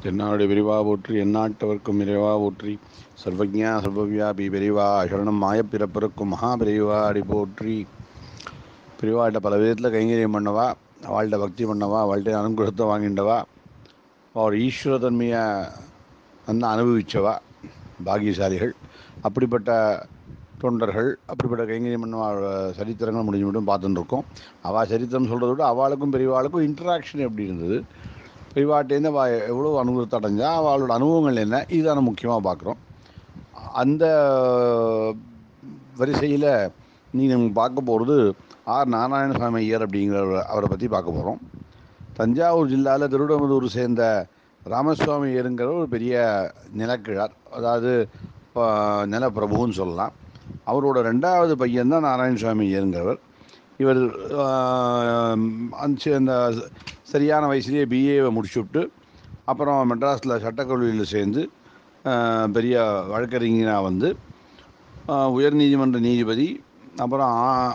தென்னாடு விரிவா போற்றி எந்நாட்டவர்க்கும் விரைவா போற்றி சர்வஜா சர்வவியாபி விரைவா சரணம் மாயப்பிறப்பிறக்கும் மகா பிரிவா அடி போற்றி பிரிவாட்ட பல விதத்தில் கைங்கரியம் பண்ணவா அவள்கிட்ட பக்தி பண்ணவா அவள்கிட்ட அனுகிரகத்தை வாங்கிண்டவா அவர் ஈஸ்வர தன்மையை நல்லா அனுபவிச்சவா பாகியசாலிகள் அப்படிப்பட்ட தொண்டர்கள் அப்படிப்பட்ட கைங்கரியம் பண்ண சரித்திரங்கள் முடிஞ்சு மட்டும் பார்த்துட்டு இருக்கோம் அவள் சரித்திரம் சொல்கிறத விட அவளுக்கும் பெரியவாளுக்கும் இன்ட்ராக்ஷன் எப்படி இருந்தது பெரியவாட்டேருந்து அவள் எவ்வளோ அனுபவத்தை அடைஞ்சா அவளோட அனுபவங்கள் என்ன இதுதான முக்கியமாக பார்க்குறோம் அந்த வரிசையில் நீங்கள் பார்க்க போகிறது ஆர் நாராயணசாமி ஐயர் அப்படிங்கிற அவரை பற்றி பார்க்க போகிறோம் தஞ்சாவூர் ஜில்லாவில் திருவிடமதூர் சேர்ந்த ராமசுவாமி ஐயருங்கிற ஒரு பெரிய நிலக்கிழார் அதாவது நிலப்பிரபுன்னு சொல்லலாம் அவரோட ரெண்டாவது பையன் தான் நாராயணசுவாமி ஐயருங்கிறவர் இவர் அந்த சரியான வயசுலேயே பிஏவை முடிச்சு விட்டு அப்புறம் மெட்ராஸில் சட்டக்கல்லூரியில் சேர்ந்து பெரிய வழக்கறிஞராக வந்து உயர்நீதிமன்ற நீதிபதி அப்புறம்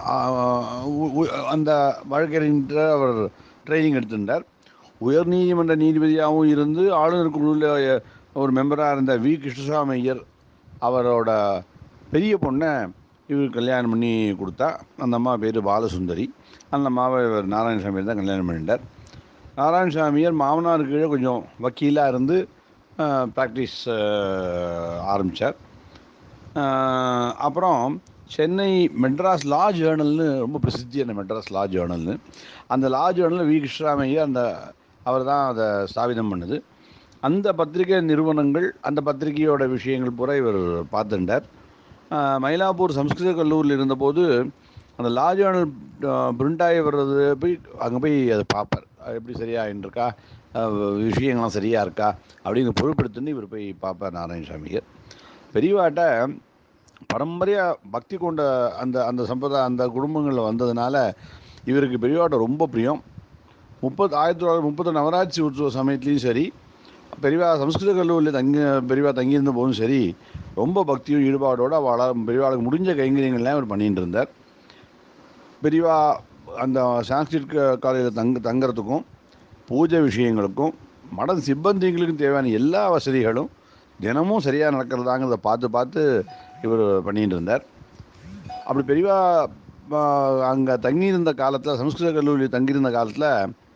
அந்த வழக்கறிஞர் அவர் ட்ரைனிங் எடுத்திருந்தார் உயர்நீதிமன்ற நீதிபதியாகவும் இருந்து ஆளுநர் குழுவில் ஒரு மெம்பராக இருந்த வி கிருஷ்ணசாமி ஐயர் அவரோட பெரிய பொண்ணை இவர் கல்யாணம் பண்ணி கொடுத்தா அந்த அம்மா பேர் பாலசுந்தரி அந்த அம்மாவை இவர் நாராயணசாமி தான் கல்யாணம் பண்ணிட்டார் நாராயணசாமியர் மாமனார் கீழே கொஞ்சம் வக்கீலாக இருந்து ப்ராக்டிஸ் ஆரம்பித்தார் அப்புறம் சென்னை மெட்ராஸ் லா ஜேர்னல்னு ரொம்ப பிரசித்தியான மெட்ராஸ் லா ஜேர்னல்னு அந்த லா ஜேர்னலில் வி கிருஷ்ணராமையா அந்த அவர் தான் அதை ஸ்தாபிதம் பண்ணுது அந்த பத்திரிகை நிறுவனங்கள் அந்த பத்திரிகையோட விஷயங்கள் பூரா இவர் பார்த்துட்டார் மயிலாப்பூர் சம்ஸ்கிருத கல்லூரியில் இருந்தபோது அந்த லா ஜேர்னல் பிரிண்ட் ஆகி வர்றது போய் அங்கே போய் அதை பார்ப்பார் எப்படி சரியாக இருக்கா விஷயங்கள்லாம் சரியாக இருக்கா அப்படின்னு பொறுப்படுத்துன்னு இவர் போய் பார்ப்பார் நாராயணசாமியர் பெரியவாட்ட பரம்பரையாக பக்தி கொண்ட அந்த அந்த சம்பிரதாய அந்த குடும்பங்களில் வந்ததுனால இவருக்கு பெரியவாட்ட ரொம்ப பிரியம் முப்பது ஆயிரத்தி தொள்ளாயிரத்தி முப்பது நவராட்சி உற்சவ சமயத்துலேயும் சரி பெரியவா சம்ஸ்கிருத கல்லூரியில் தங்கி பெரியவா தங்கியிருந்த போதும் சரி ரொம்ப பக்தியும் ஈடுபாடோடு அவளை பெரியவாளுக்கு முடிஞ்ச கைங்கரியங்கள்லாம் அவர் பண்ணிகிட்டு இருந்தார் பெரியவா அந்த சான்ஸ்கிரிட் காலேஜில் தங்க தங்குறதுக்கும் பூஜை விஷயங்களுக்கும் மடம் சிப்பந்திகளுக்கும் தேவையான எல்லா வசதிகளும் தினமும் சரியாக நடக்கிறதாங்கிறத பார்த்து பார்த்து இவர் பண்ணிகிட்டு இருந்தார் அப்படி பெரியவா அங்கே தங்கியிருந்த காலத்தில் சம்ஸ்கிருத கல்லூரியில் தங்கியிருந்த காலத்தில்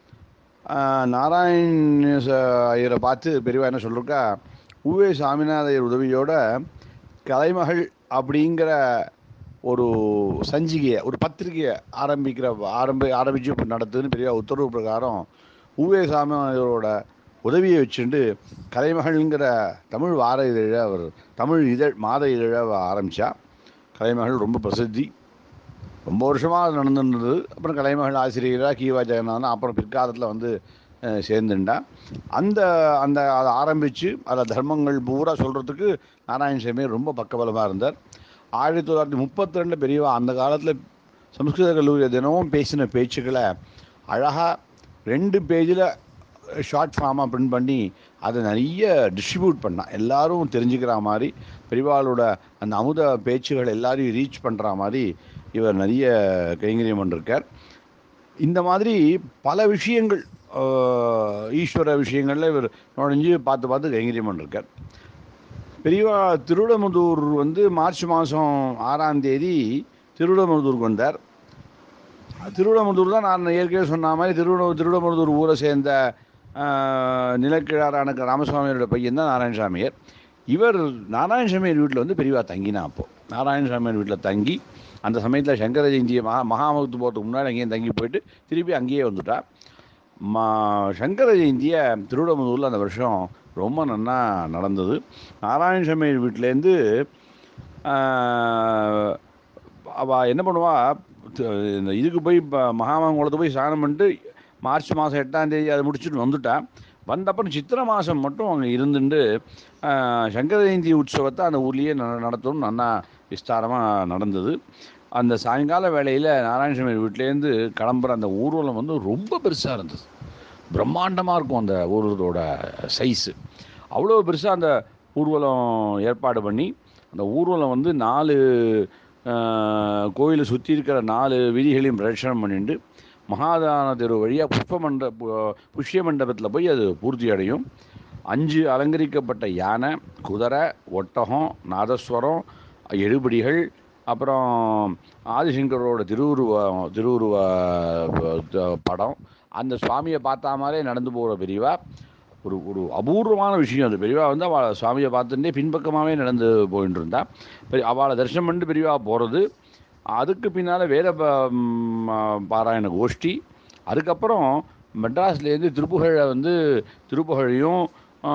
நாராயண ஐயரை பார்த்து பெரியவா என்ன சொல்லிருக்கா ஊவே சாமிநாத ஐயர் உதவியோட கலைமகள் அப்படிங்கிற ஒரு சஞ்சிகையை ஒரு பத்திரிகையை ஆரம்பிக்கிற ஆரம்பி ஆரம்பித்து நடத்துதுன்னு பெரிய உத்தரவு பிரகாரம் ஊவே சாமிநாதரோட உதவியை வச்சுட்டு கலைமகள்ங்கிற தமிழ் வார இதழை அவர் தமிழ் இதழ் மாத இதழை ஆரம்பித்தா கலைமகள் ரொம்ப பிரசித்தி ரொம்ப வருஷமாக அது நடந்துருந்தது அப்புறம் கலைமகள் ஆசிரியராக கீவா ஜெகநாதன் அப்புறம் பிற்காலத்தில் வந்து சேர்ந்துட்டா அந்த அந்த அதை ஆரம்பித்து அதில் தர்மங்கள் பூரா சொல்கிறதுக்கு நாராயணசாமி ரொம்ப பக்கபலமாக இருந்தார் ஆயிரத்தி தொள்ளாயிரத்தி முப்பத்தி ரெண்டு பெரியவா அந்த காலத்தில் சம்ஸ்கிருத கல்லூரியில் தினமும் பேசின பேச்சுக்களை அழகாக ரெண்டு பேஜில் ஷார்ட் ஃபார்மாக பிரிண்ட் பண்ணி அதை நிறைய டிஸ்ட்ரிபியூட் பண்ணான் எல்லோரும் தெரிஞ்சுக்கிற மாதிரி பெரியவாளோட அந்த அமுத பேச்சுகள் எல்லாரையும் ரீச் பண்ணுற மாதிரி இவர் நிறைய கைங்கரியம் பண்ணிருக்கார் இந்த மாதிரி பல விஷயங்கள் ஈஸ்வர விஷயங்களில் இவர் நுழைஞ்சு பார்த்து பார்த்து கைங்கரியம் பண்ணிருக்கார் பெரியவா திருவிடமுதூர் வந்து மார்ச் மாதம் ஆறாம் தேதி திருவிடமுதூருக்கு வந்தார் திருவிடமுதூர் தான் நான் ஏற்கனவே சொன்ன மாதிரி திருவிட திருவிடமுதூர் ஊரை சேர்ந்த நிலக்கிழாரான ராமசுவாமியோட பையன் தான் நாராயணசாமியர் இவர் நாராயணசாமியர் வீட்டில் வந்து பெரியவா தங்கினா அப்போது நாராயணசாமியர் வீட்டில் தங்கி அந்த சமயத்தில் சங்கர ஜெயந்தியை மகா மகாமகத்து போகிறதுக்கு முன்னாடி அங்கேயும் தங்கி போயிட்டு திருப்பி அங்கேயே வந்துட்டா மா சங்கர ஜெயந்தியை திருவிடமுதூரில் அந்த வருஷம் ரொம்ப நன்னா நடந்தது நாராயணசாமி வீட்டிலேருந்து அவள் என்ன பண்ணுவா இந்த இதுக்கு போய் இப்போ மகாமங்கலத்தை போய் ஸ்நானம் பண்ணிட்டு மார்ச் மாதம் எட்டாம் தேதி அதை முடிச்சுட்டு வந்துட்டான் வந்தப்பறம் சித்திரை மாதம் மட்டும் அங்கே இருந்துட்டு சங்கர ஜெயந்தி உற்சவத்தை அந்த ஊர்லேயே நடத்தணும் நல்லா விஸ்தாரமாக நடந்தது அந்த சாயங்கால வேளையில் நாராயணசாமி வீட்டிலேருந்து கிளம்புற அந்த ஊர்வலம் வந்து ரொம்ப பெருசாக இருந்தது பிரம்மாண்டமாக இருக்கும் அந்த ஊர்வலத்தோட சைஸு அவ்வளோ பெருசாக அந்த ஊர்வலம் ஏற்பாடு பண்ணி அந்த ஊர்வலம் வந்து நாலு கோயிலை சுற்றி இருக்கிற நாலு வீதிகளையும் பிரதட்சணம் பண்ணிட்டு மகாதான தெரு வழியாக புஷ்ப மண்ட புஷ்ய மண்டபத்தில் போய் அது பூர்த்தி அடையும் அஞ்சு அலங்கரிக்கப்பட்ட யானை குதிரை ஒட்டகம் நாதஸ்வரம் எழுபடிகள் அப்புறம் ஆதிசங்கரோட திருவுருவ திருவுருவ அஹ், படம் அந்த சுவாமியை பார்த்தா மாதிரியே நடந்து போகிற பெரியவா ஒரு ஒரு அபூர்வமான விஷயம் அது பெரியவா வந்து அவள் சுவாமியை பார்த்துட்டே பின்பக்கமாகவே நடந்து போயிட்டு இருந்தா பெரிய அவளை தரிசனம் பண்ணிட்டு பெரியவா போகிறது அதுக்கு பின்னால் வேத ப- ம், பாராயண கோஷ்டி அதுக்கப்புறம் மெட்ராஸ்லேருந்து திருப்புகழை வந்து திருப்புகழையும்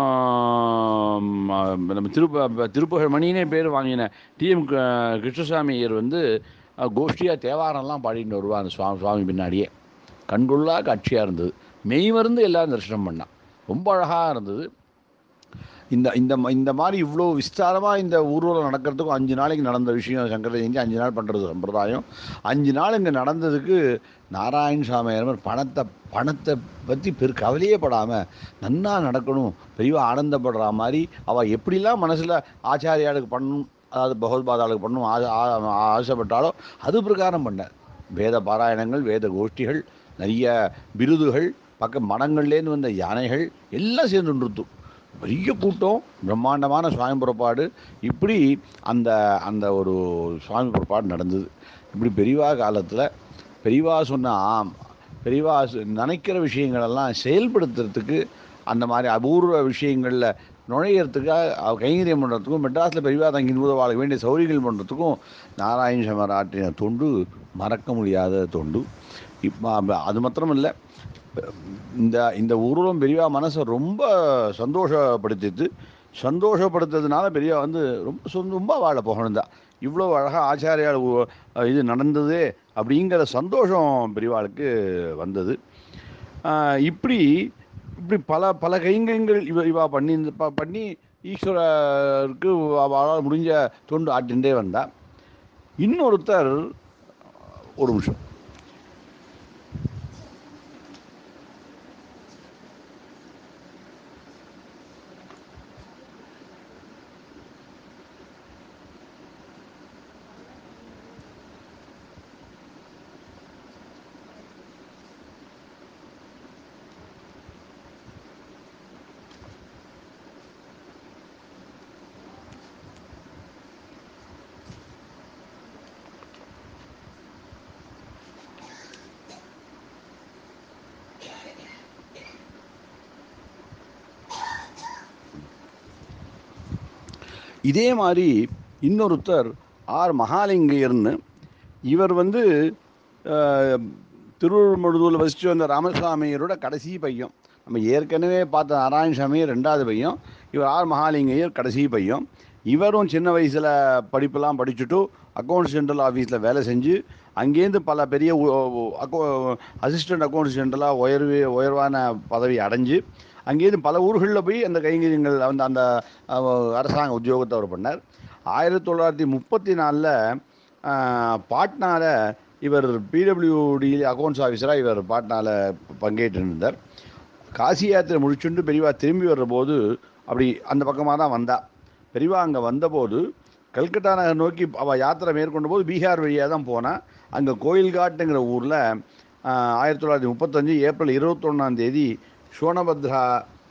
ஆம், நம்ம திருப்ப திருப்புகழ் மணினே பேர் வாங்கின டிஎம் கிருஷ்ணசாமி ஐயர் வந்து கோஷ்டியாக தேவாரம்லாம் பாடிட்டு வருவா அந்த சுவாமி சுவாமி பின்னாடியே கண்கொள்ளா காட்சியாக இருந்தது மெய் மருந்து எல்லாரும் தரிசனம் பண்ணான் ரொம்ப அழகாக இருந்தது இந்த இந்த ம- இந்த மாதிரி இவ்வளோ விஸ்தாரமாக இந்த ஊர்வலம் நடக்கிறதுக்கும் அஞ்சு நாளைக்கு நடந்த விஷயம் சங்கர ஜெயந்தி அஞ்சு நாள் பண்ணுறது சம்பிரதாயம் அஞ்சு நாள் இங்கே நடந்ததுக்கு நாராயண சாமியார் பணத்தை பணத்தை பற்றி பெரு கவலையே படாமல் நன்னா நடக்கணும் பெரியவா ஆனந்தப்படுற மாதிரி அவள் எப்படிலாம் மனசில் ஆச்சாரியாளுக்கு பண்ணணும் அதாவது பகவத்பாதாளுக்கு பண்ணணும் ஆசை- ஆ- ஆசைப்பட்டாலோ அது பிரகாரம் பண்ணார் வேத பாராயணங்கள் வேத கோஷ்டிகள் நிறைய விருதுகள் பக்கம் மடங்கள்லேருந்து வந்த யானைகள் எல்லாம் சேர்ந்து நிறுத்தும் பெரிய கூட்டம் பிரம்மாண்டமான சுவாமி புறப்பாடு இப்படி அந்த அந்த ஒரு சுவாமி புறப்பாடு நடந்தது இப்படி பெரியவா காலத்தில் பெரியவா சொன்ன ஆம் பெரியவா சொ- நினைக்கிற விஷயங்களெல்லாம் செயல்படுத்துறதுக்கு அந்த மாதிரி அபூர்வ விஷயங்களில் நுழையிறதுக்காக அவ கைங்கரியம் பண்ணுறதுக்கும் மெட்ராஸில் பெரியவா தங்கி வாழ்க்க வேண்டிய சௌகரியங்கள் பண்ணுறதுக்கும் நாராயண சமர் ஆற்றின தொண்டு மறக்க முடியாத தொண்டு இப்போ அது மாத்திரம் இல்லை இந்த இந்த ஊர்வலம் பெரியவா மனசை ரொம்ப சந்தோஷப்படுத்திட்டு சந்தோஷப்படுத்துறதுனால பெரியவா வந்து ரொம்ப சொந்த ரொம்ப வாழ புகழ்ந்தா இவ்வளோ அழகாக ஆச்சாரியால் உ- இது நடந்ததே அப்படிங்கிற சந்தோஷம் பெரியவாளுக்கு வந்தது ஆஹ் இப்படி இப்படி பல பல கைங்கங்கள் இவ இவா பண்ணி ப- பண்ணி ஈஸ்வரருக்கு அவளால் முடிஞ்ச தொண்டு ஆட்டின்றே வந்தா இன்னொருத்தர் ஒரு நிமிஷம் இதே மாதிரி இன்னொருத்தர் ஆர் மகாலிங்கையர்னு இவர் வந்து அஹ், திருவள்ளுவடுதூரில் வசித்து வந்த ராமசாமியரோட கடைசி பையன் நம்ம ஏற்கனவே பார்த்த நாராயணசாமி ரெண்டாவது பையன் இவர் ஆர் மகாலிங்கையர் கடைசி பையன் இவரும் சின்ன வயசில் படிப்பெல்லாம் படிச்சுட்டு அக்கௌண்ட்ஸ் ஜென்ரல் ஆஃபீஸில் வேலை செஞ்சு அங்கேருந்து பல பெரிய அக்கௌ அசிஸ்டன்ட் அக்கௌண்ட்ஸ் ஜென்ரலாக உயர்வு உயர்வான பதவி அடைஞ்சு அங்கேருந்து பல ஊர்களில் போய் அந்த கைங்கரியங்கள் அந்த அந்த அஹ், அரசாங்க உத்தியோகத்தை அவர் பண்ணார் ஆயிரத்தி தொள்ளாயிரத்தி முப்பத்தி நாலில் பாட்னாவில் இவர் பிடபிள்யூடி அக்கௌண்ட்ஸ் ஆஃபீஸராக இவர் பாட்னாவில் பங்கேற்று இருந்தார் காசி யாத்திரை முடிச்சுட்டு பெரியவா திரும்பி வர்றபோது அப்படி அந்த பக்கமாக தான் வந்தா பெரியவா அங்கே வந்தபோது கல்கட்டா நகர் நோக்கி அவள் யாத்திரை மேற்கொண்ட போது பீகார் வழியாக தான் போனா அங்கே கோயில்காட்டுங்கிற ஊரில் ஆயிரத்தி தொள்ளாயிரத்தி முப்பத்தஞ்சு ஏப்ரல் இருபத்தொன்னாம் தேதி சோனபத்ரா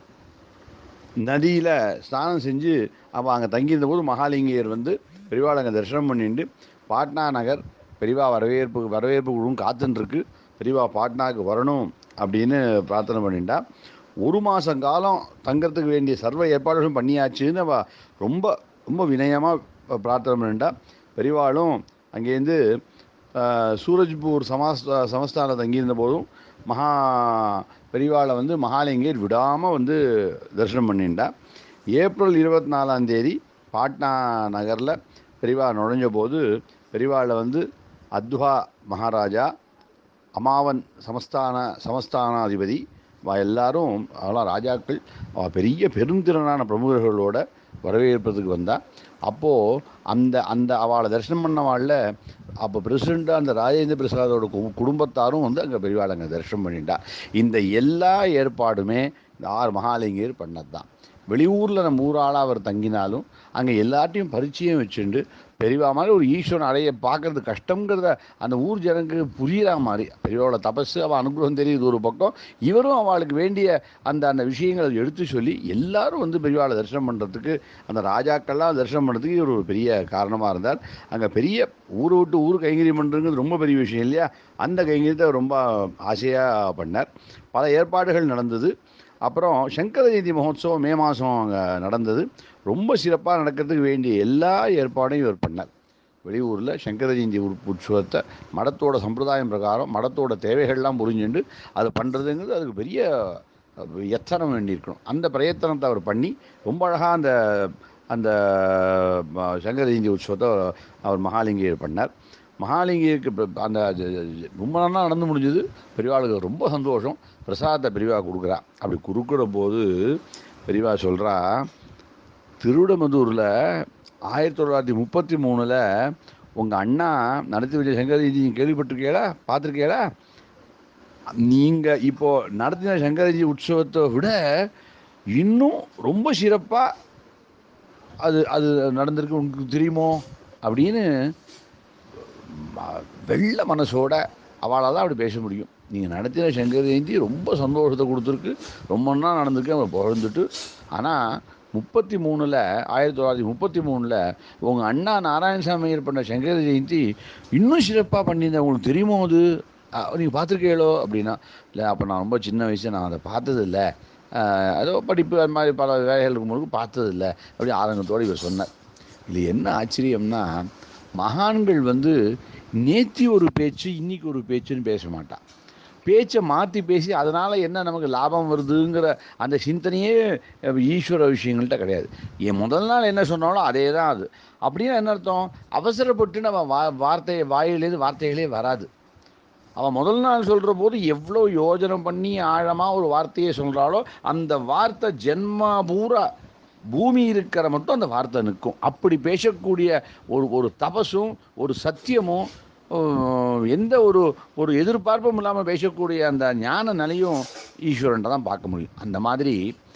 நதியில் ஸ்நானம் செஞ்சு அவள் அங்கே தங்கியிருந்த போது மகாலிங்கர் வந்து பெரியவாள் அங்கே தரிசனம் பண்ணிட்டு பாட்னா நகர் பெரியவா வரவேற்பு வரவேற்பு குழுவும் காத்துன்ருக்கு பெரியவா பாட்னாவுக்கு வரணும் அப்படின்னு பிரார்த்தனை பண்ணிட்டா ஒரு மாதம் காலம் தங்கறதுக்கு வேண்டிய சர்வ ஏற்பாடுகளும் பண்ணியாச்சுன்னு அவ ரொம்ப ரொம்ப வினயமாக பிரார்த்தனை பண்ணிட்டா பெரியவாளும் அங்கேருந்து ஆஹ், சூரஜ்பூர் சமாஸ் சமஸ்தானம் தங்கியிருந்த போதும் மகா பெரியவாளை வந்து மகாலிங்கர் விடாமல் வந்து தரிசனம் பண்ணிட்டா ஏப்ரல் இருபத்தி நாலாம் தேதி பாட்னா நகரில் பெரியவா நுழைஞ்ச போது பெரியவாளை வந்து அத்வா மகாராஜா அமாவன் சமஸ்தான சமஸ்தானாதிபதி அவ எல்லாரும் அவளாம் ராஜாக்கள் அவ பெரிய பெருந்திறனான பிரமுகர்களோட வரவேற்பதுக்கு வந்தா அப்போது அந்த அந்த அவளை தரிசனம் பண்ணவாளில் அப்போ பிரசிடெண்ட்டாக அந்த ராஜேந்திர பிரசாதோட கு- குடும்பத்தாரும் வந்து அங்கே பெரியவாள் அங்கே தரிசனம் பண்ணிட்டா இந்த எல்லா ஏற்பாடுமே இந்த ஆர் மகாலிங்கர் பண்ணது தான் வெளியூரில் நம்ம ஊராளாக அவர் தங்கினாலும் அங்கே எல்லாத்தையும் பரிச்சயம் வச்சுண்டு பெரியவா மாதிரி ஒரு ஈஸ்வரன் அடைய பார்க்கறது கஷ்டங்கிறத அந்த ஊர் ஜனங்களுக்கு புரியுற மாதிரி பெரியவாவோட தபஸு அவள் அனுகிரகம் தெரியுது ஒரு பக்கம் இவரும் அவளுக்கு வேண்டிய அந்த அந்த விஷயங்களை எடுத்து சொல்லி எல்லாரும் வந்து பெரியவாளை தரிசனம் பண்ணுறதுக்கு அந்த ராஜாக்கள்லாம் தரிசனம் பண்ணுறதுக்கு இவர் ஒரு பெரிய காரணமாக இருந்தார் அங்கே பெரிய ஊரை விட்டு ஊர் கைங்கரியம் பண்ணுறதுங்கிறது ரொம்ப பெரிய விஷயம் இல்லையா அந்த கைங்கரியத்தை அவர் ரொம்ப ஆசையாக பண்ணார் பல ஏற்பாடுகள் நடந்தது அப்புறம் சங்கர ஜெயந்தி மகோத்சவம் மே மாதம் அங்கே நடந்தது ரொம்ப சிறப்பாக நடக்கிறதுக்கு வேண்டிய எல்லா ஏற்பாடையும் இவர் பண்ணார் வெளியூரில் சங்கர ஜெயந்தி உற்- உற்சவத்தை மடத்தோட சம்பிரதாயம் பிரகாரம் மடத்தோட தேவைகள்லாம் புரிஞ்சுண்டு அதை பண்ணுறதுங்கிறது அதுக்கு பெரிய அஹ், எத்தனம் வேண்டியிருக்கணும் அந்த பிரயத்தனத்தை அவர் பண்ணி ரொம்ப அழகாக அந்த அந்த ம, சங்கர ஜெயந்தி உற்சவத்தை அவர் மகாலிங்கர் பண்ணார் மகாலிங்கிற்கு இப்ப அந்த ஜ- ஜ- ரொம்ப நாளாக நடந்து முடிஞ்சது பெரியவாளுக்கு ரொம்ப சந்தோஷம் பிரசாதத்தை பெரியவா கொடுக்குறா அப்படி கொடுக்குற போது பெரியவா சொல்கிறா திருவிடமதூரில் ஆயிரத்தி தொள்ளாயிரத்தி முப்பத்தி மூணில் உங்கள் அண்ணா நடத்தி வச்ச சங்கரஜி நீங்கள் கேள்விப்பட்டிருக்கீங்களா பார்த்துருக்கீங்களா நீங்கள் இப்போ நடத்தின சங்கரஜி உற்சவத்தை விட இன்னும் ரொம்ப சிறப்பாக அது அது நடந்திருக்கு உங்களுக்கு தெரியுமோ அப்படின்னு ம- வெள்ள மனசோட அவளால் தான் அப்படி பேச முடியும் நீங்கள் நடத்தின சங்கர ஜெயந்தி ரொம்ப சந்தோஷத்தை கொடுத்துருக்கு ரொம்ப நாள் நடந்திருக்கு அவன் புகழ்ந்துட்டு ஆனால் முப்பத்தி மூணில் ஆயிரத்தி தொள்ளாயிரத்தி முப்பத்தி மூணில் உங்கள் அண்ணா நாராயணசாமி ஐயர் பண்ண சங்கர ஜெயந்தி இன்னும் சிறப்பாக பண்ணியிருந்தேன் உங்களுக்கு தெரியுமோ அது நீங்கள் பார்த்துருக்கீங்களோ அப்படின்னா இல்லை அப்போ நான் ரொம்ப சின்ன வயசு நான் அதை பார்த்ததில்ல ஏதோ படிப்பு அது மாதிரி பல வேலைகளுக்கு முழுக்க பார்த்ததில்ல அப்படி ஆதங்கத்தோடு இவர் சொன்னார் இது என்ன ஆச்சரியம்னா மகான்கள் வந்து நேத்தி ஒரு பேச்சு இன்னைக்கு ஒரு பேச்சுன்னு பேச மாட்டான் பேச்சை மாற்றி பேசி அதனால் என்ன நமக்கு லாபம் வருதுங்கிற அந்த சிந்தனையே அஹ், ஈஸ்வர விஷயங்கள்ட்ட கிடையாது என் முதல் நாள் என்ன சொன்னாலும் அதே தான் அது அப்படின்னா என்ன அர்த்தம் அவசரப்பட்டு நம்ம வா வார்த்தையை வாயிலேருந்து வார்த்தைகளே வராது அவன் முதல் நாள் சொல்கிற போது எவ்வளோ யோஜனை பண்ணி ஆழமாக ஒரு வார்த்தையை சொல்கிறாளோ அந்த வார்த்தை ஜென்மா பூரா பூமி இருக்கிற மட்டும் அந்த வார்த்தை நிற்கும் அப்படி பேசக்கூடிய ஒரு ஒரு தபசும் ஒரு சத்தியமும் உம், எந்த ஒரு ஒரு எதிர்பார்ப்பும் இல்லாமல் பேசக்கூடிய அந்த ஞான நிலையும் ஈஸ்வரன்ட்ட தான் பார்க்க முடியும் அந்த மாதிரி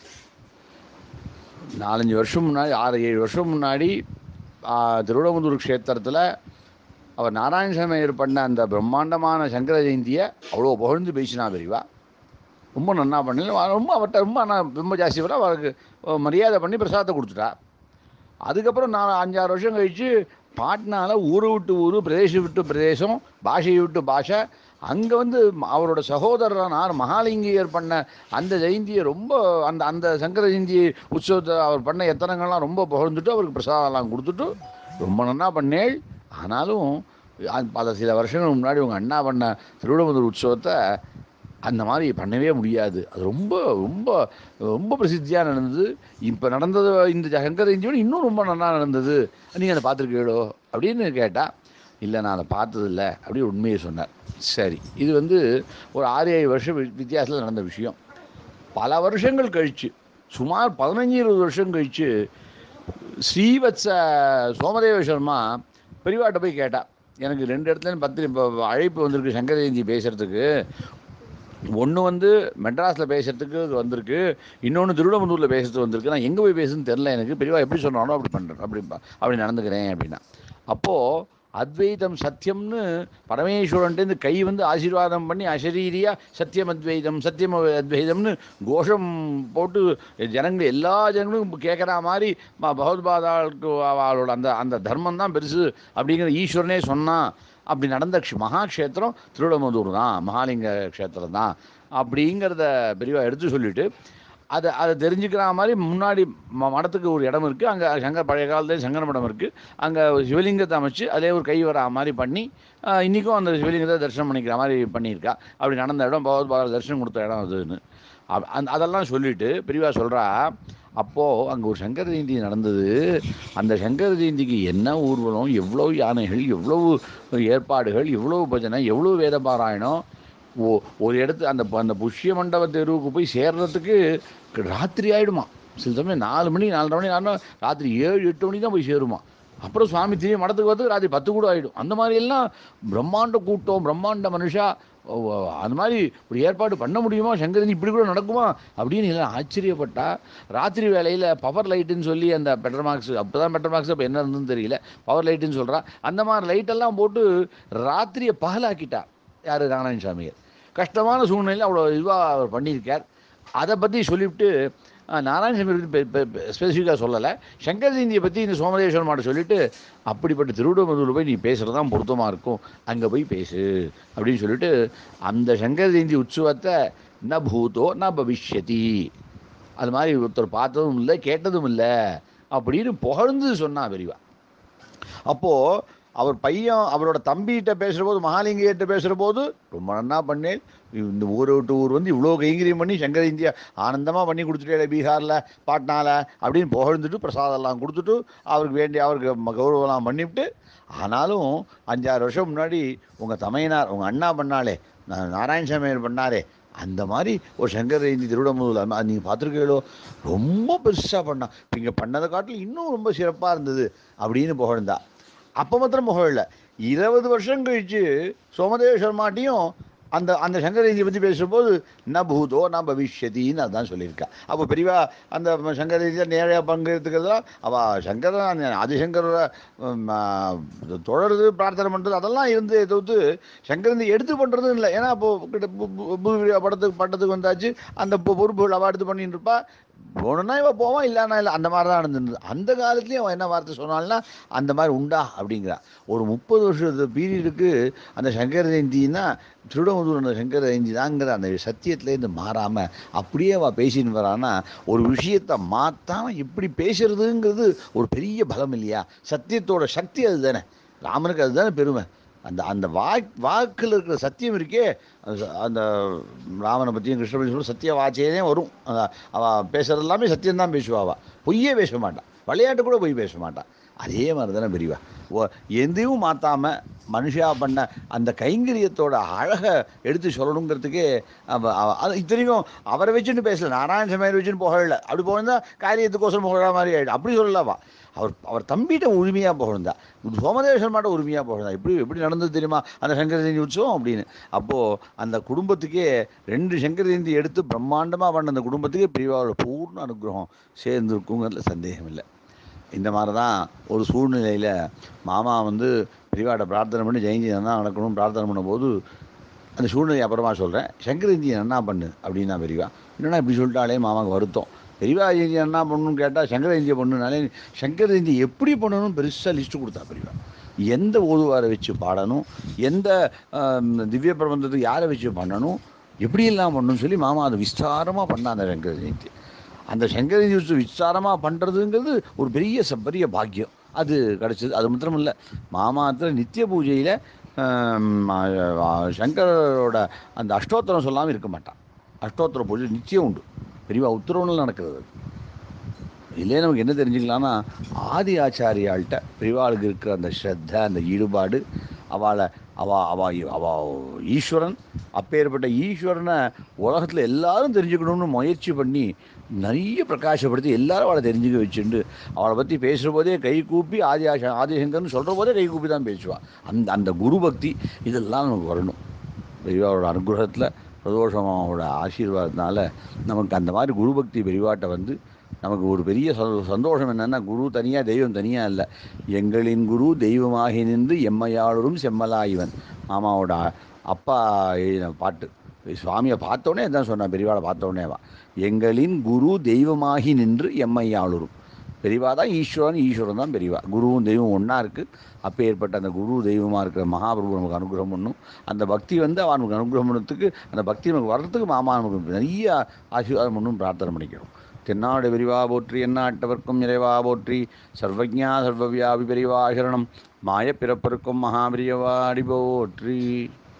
நாலஞ்சு வருஷம் முன்னாடி ஆறு ஏழு வருஷம் முன்னாடி ஆ, திருவிடமுதூர் க்ஷேத்திரத்தில் அவர் நாராயணசாமி ஐயர் பண்ண அந்த பிரம்மாண்டமான சங்கர ஜெயந்தியை அவ்வளோ புகழ்ந்து பேசினா பெரியவா ரொம்ப நன்னா பண்ணல அவ ரொம்ப அவர்கிட்ட ரொம்ப ஆனால் ரொம்ப ஜாஸ்தி வர அவருக்கு அஹ், மரியாதை பண்ணி பிரசாதத்தை கொடுத்துட்டா அதுக்கப்புறம் நான் அஞ்சாறு வருஷம் கழித்து பாட்னாவில் ஊரு விட்டு ஊர் பிரதேசம் விட்டு பிரதேசம் பாஷையை விட்டு பாஷை அங்கே வந்து அவரோட சகோதரனார் மகாலிங்கியர் பண்ண அந்த ஜெயந்தியை ரொம்ப அந்த அந்த சங்கர ஜெயந்தி உற்சவத்தை அவர் பண்ண எத்தனங்கள்லாம் ரொம்ப புகழ்ந்துட்டு அவருக்கு பிரசாதம்லாம் கொடுத்துட்டு ரொம்ப நன்னா பண்ணேள் ஆனாலும் அ- பல சில வருஷங்களுக்கு முன்னாடி உங்கள் அண்ணா பண்ண திருவிடமுதூர் உற்சவத்தை அந்த மாதிரி பண்ணவே முடியாது அது ரொம்ப ரொம்ப ரொம்ப பிரசித்தியாக நடந்தது இப்போ நடந்தது இந்த சங்கர ஜெயந்தியோட இன்னும் ரொம்ப நல்லா நடந்தது நீங்கள் அதை பார்த்துருக்கீங்களோ அப்படின்னு கேட்டா இல்லை நான் அதை பார்த்ததில்ல அப்படி உண்மையை சொன்னார் சரி இது வந்து ஒரு ஆறு ஏழு வருஷம் வி- வித்தியாசத்தில் நடந்த விஷயம் பல வருஷங்கள் கழிச்சு சுமார் பதினஞ்சு இருபது வருஷம் கழிச்சு ஸ்ரீவத்ச சோமதேவ சர்மா பெரியவாட்ட போய் கேட்டா எனக்கு ரெண்டு இடத்துல பத்திரி இப்போ அழைப்பு வந்திருக்கு சங்கர ஜெயந்தி பேசுறதுக்கு ஒன்று வந்து மெட்ராஸில் பேசுறதுக்கு வந்திருக்கு இன்னொன்று திருவிடமுந்தூரில் பேசுறதுக்கு வந்திருக்கு நான் எங்கே போய் பேசுன்னு தெரில எனக்கு பெரியவா எப்படி சொன்னாலும் அப்படி பண்ணுறேன் அப்படி ப- அப்படி நடந்துக்கிறேன் அப்படின்னா அப்போது அத்வைதம் சத்தியம்னு பரமேஸ்வரன்ட்டு கை வந்து ஆசீர்வாதம் பண்ணி அசரீரியா சத்தியம் அத்வைதம் சத்தியம் அத்வைதம்னு கோஷம் போட்டு ஜனங்கள் எல்லா ஜனங்களும் கேட்குற மாதிரி ம- பகவத்பாதாளுக்கு அவளோட அந்த அந்த தர்மம் தான் பெருசு அப்படிங்கிற ஈஸ்வரனே சொன்னான் அப்படி நடந்த க்ஷ- மகாக்ஷேத்திரம் திருவிடமதூர் தான் மகாலிங்க க்ஷேத்திரம் தான் அப்படிங்கிறத பெரியவா எடுத்து சொல்லிட்டு அதை அதை தெரிஞ்சுக்கிற மாதிரி முன்னாடி ம- மடத்துக்கு ஒரு இடம் இருக்குது அங்கே சங்கர் பழைய காலத்துல சங்கர மடம் இருக்குது அங்கே சிவலிங்கத்தை அமைச்சு அதிலே ஒரு கை வரா மாதிரி பண்ணி ஆஹ், இன்னிக்கும் அந்த சிவலிங்கத்தை தரிசனம் பண்ணிக்கிற மாதிரி பண்ணியிருக்கா அப்படி நடந்த இடம் பகவத்பாதர் தரிசனம் கொடுத்த இடம் அதுன்னு அப்- அந்த அதெல்லாம் சொல்லிட்டு பெரியவா சொல்கிறா அப்போது அங்கே ஒரு சங்கர ஜெயந்தி நடந்தது அந்த சங்கர ஜெயந்திக்கு என்ன ஊர்வலம் எவ்வளோ யானைகள் எவ்வளவு ஏற்பாடுகள் எவ்வளவு பஜனை எவ்வளோ வேத பாராயணம் ஓ ஒரு இடத்து அந்த அந்த புஷ்ய மண்டப தெருவுக்கு போய் சேர்றதுக்கு ராத்திரி ஆயிடுமா சில சமயம் நாலு மணி நாலரை மணி ஆனா ராத்திரி ஏழு எட்டு மணி தான் போய் சேருமா அப்புறம் சுவாமி திரும்பி மடத்துக்கு வந்து ராத்திரி பத்து கூட ஆகிடும் அந்த மாதிரி எல்லாம் பிரம்மாண்ட கூட்டம் பிரம்மாண்ட மனுஷா ஓ, ஓ, அந்த மாதிரி ஒரு ஏற்பாடு பண்ண முடியுமா சங்கரன் இப்படி கூட நடக்குமா அப்படின்னு எல்லாம் ஆச்சரியப்பட்டா ராத்திரி வேலையில் பவர் லைட்டுன்னு சொல்லி அந்த பெட்ரமாக்ஸ் அப்போ தான் பெட்ரமாக்ஸ் அப்போ என்ன இருந்ததுன்னு தெரியல பவர் லைட்டுன்னு சொல்கிறா அந்த மாதிரி லைட்டெல்லாம் போட்டு ராத்திரியை பகலாக்கிட்டா யார் நாராயண சாமியார் கஷ்டமான சூழ்நிலையில் அவ்வளோ இதுவாக அவர் பண்ணியிருக்கார் அதை பற்றி சொல்லிவிட்டு அஹ், நாராயணசாமி பற்றி ஸ்பெசிஃபிக்காக சொல்லலை சங்கர் ஜெயந்தியை பற்றி இந்த சோமதேஸ்வரன் மாட்ட சொல்லிட்டு அப்படிப்பட்ட திருவிடமதுவில் போய் நீ பேசுகிறது தான் பொருத்தமாக இருக்கும் அங்கே போய் பேசு அப்படின்னு சொல்லிட்டு அந்த சங்கர் ஜெயந்தி உற்சவத்தை ந பூதோ ந பவிஷ்யதி அது மாதிரி ஒருத்தர் பார்த்ததும் இல்லை கேட்டதும் இல்லை அப்படின்னு புகழ்ந்து சொன்னா பெரியவா அப்போது அவர் பையன் அவரோட தம்பிகிட்ட பேசுகிற போது மகாலிங்கிட்ட பேசுகிற போது ரொம்ப நன்னா பண்ணேன் இந்த ஊரை விட்டு ஊர் வந்து இவ்வளோ கைங்கரியம் பண்ணி சங்கர இந்தியா ஆனந்தமாக பண்ணி கொடுத்துட்டே பீகாரில் பாட்னாவில் அப்படின்னு புகழ்ந்துட்டு பிரசாதம்லாம் கொடுத்துட்டு அவருக்கு வேண்டிய அவருக்கு ம- கௌரவம்லாம் பண்ணிவிட்டு ஆனாலும் அஞ்சாறு வருஷம் முன்னாடி உங்கள் தமையனார் உங்கள் அண்ணா பண்ணாலே நா- நாராயணசாமியார் பண்ணாரே அந்த மாதிரி ஒரு சங்கர இந்தி திருவிடமுதல் நீங்கள் பார்த்துருக்கீங்களோ ரொம்ப பெருசாக பண்ணா இப்போ இங்கே பண்ணதை காட்டிலும் இன்னும் ரொம்ப சிறப்பாக இருந்தது அப்படின்னு புகழ்ந்தா அப்போ மாத்திரம் புகழல இருபது வருஷம் கழிச்சு சோமதேவ சர்மாட்டையும் அந்த அந்த சங்கர இந்தியை பற்றி பேசும்போது ந பூதோ ந பவிஷ்யத்தின்னு அதான் சொல்லியிருக்கா அப்போ பெரியவா அந்த சங்கர இந்தியை நேரடியாக பங்கெடுத்துக்கிறதுலாம் அவள் சங்கரன் ஆதிசங்கர தொடருது பிரார்த்தனை பண்ணுறது அதெல்லாம் இருந்து தவிர்த்து சங்கரந்தி எடுத்து பண்ணுறதும் இல்லை ஏன்னா அப்போ கிட்ட பு- பு- பூ- படத்துக்கு பட்டத்துக்கு வந்தாச்சு அந்த பொ- பொறுப்புகள் அவள் எடுத்து பண்ணிட்டு இருப்பா போகணுன்னா இவன் போவான் இல்லைன்னா இல்லை அந்த மாதிரி தான் இருந்தது அந்த காலத்துலேயும் அவன் என்ன வார்த்தை சொன்னால்னா அந்த மாதிரி உண்டா அப்படிங்கிறா ஒரு முப்பது வருஷத்து பீரியடுக்கு அந்த சங்கர ஜெயந்தின்னா திருடமுதூர் அந்த சங்கர ஜெயந்தி தாங்கிற அந்த சத்தியத்துலேருந்து மாறாமல் அப்படியே அவள் பேசின்னு வரான்னா ஒரு விஷயத்தை மாற்றாம எப்படி பேசுறதுங்கிறது ஒரு பெரிய பலம் இல்லையா சத்தியத்தோட சக்தி அதுதானே ராமனுக்கு அதுதானே பெருமை அந்த அந்த வாக் வாக்கில் இருக்கிற சத்தியம் இருக்கே அது ச- அந்த ராமனை பற்றியும் கிருஷ்ண பற்றி சத்திய வாச்சையே வரும் அத- அவ பேசுறது எல்லாமே சத்தியம்தான் பேசுவா அவ பொய்யே பேச மாட்டான் விளையாட்டு கூட பொய் பேச மாட்டான் அதே மாதிரி தானே பெரியவா ஓ எதையும் மாற்றாம மனுஷா பண்ண அந்த கைங்கரியத்தோட அழகை எடுத்து சொல்லணுங்கிறதுக்கே அவ அவ- அது இத்தனைக்கும் அவரை வச்சுன்னு பேசல நாராயண சமையல் வச்சுன்னு புகழல அப்படி புகழ்ந்தா காரியத்துக்கோசரம் புகழ மாதிரி ஆயிடும் அப்படி சொல்லலாமா அவர் அவர் தம்பிகிட்ட உரிமையாக புகழ்ந்தா சோமதேஸ்வரன் மாட்ட உரிமையாக புகழ்ந்தா எப்படி எப்படி நடந்தது தெரியுமா அந்த சங்கர ஜெயந்தி உற்சவம் அப்படின்னு அப்போது அந்த குடும்பத்துக்கே ரெண்டு சங்கர ஜெயந்தி எடுத்து பிரம்மாண்டமாக பண்ண அந்த குடும்பத்துக்கே பிரிவாவோட பூர்ண அனுகிரகம் சேர்ந்துருக்குங்கிறதுல சந்தேகம் இல்லை இந்த மாதிரி தான் ஒரு சூழ்நிலையில் மாமா வந்து பிரிவாட்ட பிரார்த்தனை பண்ணி ஜெயந்தி நல்லா நடக்கணும் பிரார்த்தனை பண்ணும்போது அந்த சூழ்நிலை அப்புறமா சொல்கிறேன் சங்கர ஜெயந்தி என்ன பண்ணு அப்படின்னா பெரியவா என்னன்னா இப்படி சொல்லிட்டாலே மாமாவுக்கு வருத்தம் பெரியவா ஜெயந்தி என்ன பண்ணணும்னு கேட்டால் சங்கர ஜெயந்தியை பண்ணுனாலே சங்கர ஜெயந்தி எப்படி பண்ணணும் பெருசாக லிஸ்ட்டு கொடுத்தா பெரியவா எந்த ஓதுவாரை வச்சு பாடணும் எந்த ஆம், திவ்ய பிரபந்தத்துக்கு யாரை வச்சு பண்ணணும் எப்படியெல்லாம் பண்ணணும்னு சொல்லி மாமா அதை விஸ்தாரமாக பண்ணா அந்த சங்கர ஜெயந்தி அந்த சங்கர ஜெயந்தி விஸ்தாரமாக பண்ணுறதுங்கிறது ஒரு பெரிய ச- பெரிய பாக்கியம் அது கிடச்சிது அது மாத்திரம் இல்லை மாமாத்தில் நித்திய பூஜையில் சங்கரோட அந்த அஷ்டோத்திரம் சொல்லாமல் இருக்க மாட்டான் அஷ்டோத்திர பூஜை நிச்சயம் உண்டு பெரியவா உத்தரவுன்னு நடக்கிறது அது. இதுலேயே நமக்கு என்ன தெரிஞ்சுக்கலாம்னா ஆதி ஆச்சாரியாள்கிட்ட பெரியவாளுக்கு இருக்கிற அந்த ஸ்ரத்த அந்த ஈடுபாடு அவளை அவ அவ அவ ஈஸ்வரன் அப்பேற்பட்ட ஈஸ்வரனை உலகத்தில் எல்லாரும் தெரிஞ்சுக்கணும்னு முயற்சி பண்ணி நிறைய பிரகாசப்படுத்தி எல்லாரும் அவளை தெரிஞ்சுக்க வச்சுண்டு அவளை பற்றி பேசுகிற போதே கை கூப்பி ஆதி ஆசா ஆதிசங்கர்னு சொல்கிற போதே கை கூப்பி தான் பேசுவாள் அந்த அந்த குரு பக்தி இதெல்லாம் நமக்கு வரணும் பெரியவாரோட அனுகிரகத்தில் பிரதோஷமாவோட ஆசீர்வாதத்தினால நமக்கு அந்த மாதிரி குரு பக்தி பெரியவாட்ட வந்து நமக்கு ஒரு பெரிய சந்தோ- சந்தோஷம் என்னன்னா குரு தனியாக தெய்வம் தனியாக இல்லை எங்களின் குரு தெய்வமாகி நின்று எம்மையாளரும் செம்மலாயிவன் மாமாவோட அப்பா எழுதின பாட்டு சுவாமியை பார்த்தோன்னே தான் சொன்னான் பெரியவாளை பார்த்தோன்னேவா எங்களின் குரு தெய்வமாகி நின்று எம்மையாளரும் பெரியவா தான் ஈஸ்வரன் ஈஸ்வரன் தான் பெரியவா குருவும் தெய்வம் ஒன்றா இருக்குது அப்போ ஏற்பட்ட அந்த குரு தெய்வமாக இருக்கிற மகாபிரபு நமக்கு அனுகிரகம் பண்ணும் அந்த பக்தி வந்து அவன் நமக்கு அனுகிரகம் பண்ணதுக்கு அந்த பக்தி நமக்கு வர்றதுக்கு மாமா நமக்கு நிறைய ஆசீர்வாதம் பண்ணும் பிரார்த்தனை பண்ணிக்கிறோம் தென்னாடு விரிவா போற்றி எண்ணாட்டவர்க்கும் இறைவா போற்றி சர்வஜா சர்வவியாபி பெரிவா சரணம் மாய பிறப்பருக்கும் மகாபிரியவா அடி போற்றி